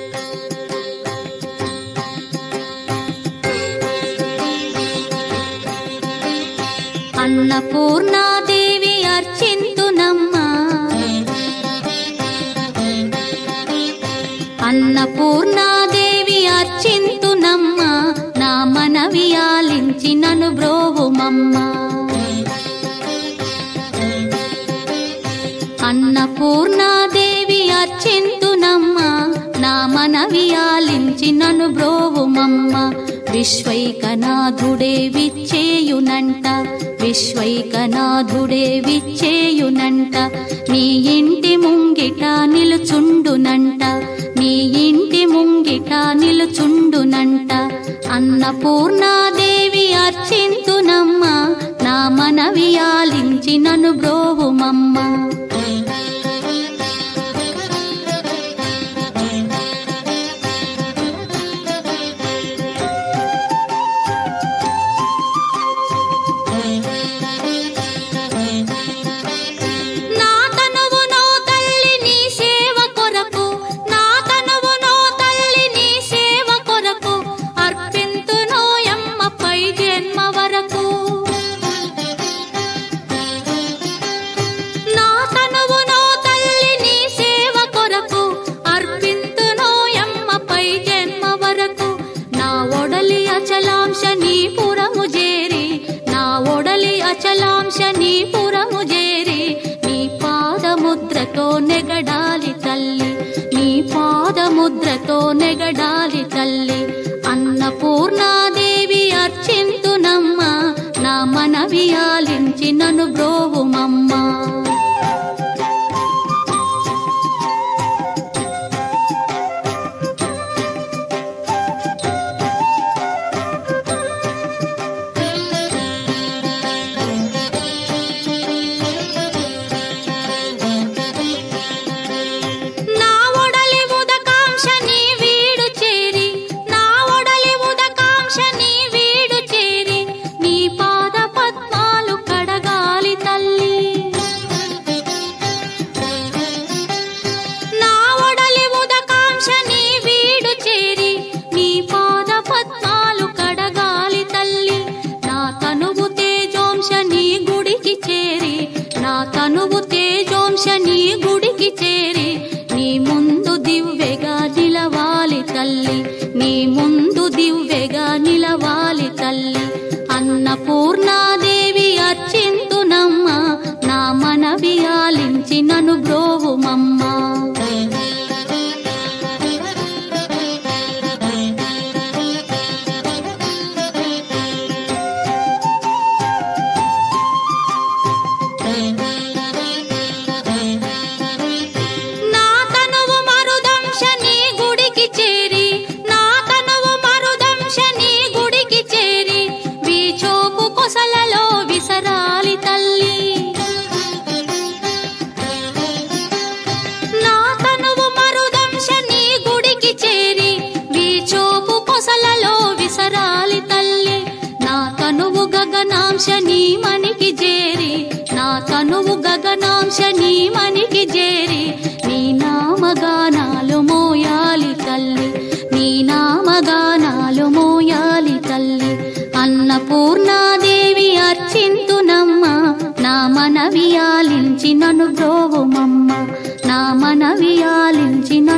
అన్నపూర్ణాదేవి అర్చింతునమ్మా అన్నపూర్ణాదేవి అర్చింతునమ్మా నా మనవి ఆలించి నన్ను బ్రోవుమమ్మా అన్నపూర్ణాదేవి అర్చింతునమ్మా నా మనవి ఆలించి నన్ను బ్రోవుమమ్మ విశ్వైకనాథుడే విచ్చేయునంట విశ్వైకనాథుడే విచ్చేయునంట నీ ఇంటి ముంగిట నిలుచుండునంట నీ ఇంటి ముంగిట నిలుచుండునంట అన్నపూర్ణాదేవి అర్చింతునమ్మ నా మనవి ఆలించి నన్ను బ్రోవుమమ్మ నా తనువు నో తల్లి నీ సేవ కొరకు నా తనువు నో తల్లి నీ సేవ కొరకు అర్పింతును ఎమ్మపై జన్మ వరకు నా తనువు నో తల్లి నీ సేవ కొరకు అర్పింతును ఎమ్మపై జన్మ వరకు నా ఒడలి అచలాంశ నీ పురము చేరి నా ఒడలి అచలాంశ నీ పురము చేరి నీ పాదముద్రతో నెగడాలి తల్లి నీ పాదముద్రతో నెగడాలి తల్లి అన్నపూర్ణాదేవి అర్చింతునమ్మ నా మనవి ఆలించి నన్ను బ్రోవుమమ్మా నా ఒడలి ఉదకాంక్ష నీ వీడు చేరి నా ఒడలి ఉదకాంక్ష నీ వీడు చేరి నీ పాద పద్మాలు కడగాలి తల్లి నా ఒడలి ఉదకాంక్ష నీ వీడు చేరి నీ పాద పద్మాలు కడగాలి తల్లి నా తనువు తేజోంశ నీ గుడికి చేరి నా తనువు తేజోంశ నీ గుడికి చేరి నీ ముందు దివ్వెగా నిలవాలి తల్లి నీ ముందు దివ్వెగా నిలవాలి తల్లి అన్నపూర్ణాదేవి అర్చింతునమ్మ నా మనవి ఆలించి నన్ను బ్రోవుమమ్మా నా తనువు మరుదంశ నీ గుడికి చేరి నా తనువు మరుదంశ నీ గుడికి చేరి వీచోపు కొసలలో విసరాలి తల్లి నా తనువు మరుదంశ నీ గుడికి చేరి వీచోపు కొసలలో విసరాలి తల్లి నా తనువు గగనాంశ నీ మనికి చేరి నా తనువు గగనాంశ నీ మనికి చేరి నీ నామగానాలు మోయాలి తల్లి నీ నామగానాలు మోయాలి తల్లి అన్నపూర్ణాదేవి అర్చింతునమ్మ నా మనవి ఆలించి నన్ను బ్రోవుమమ్మ నా మనవి ఆలించి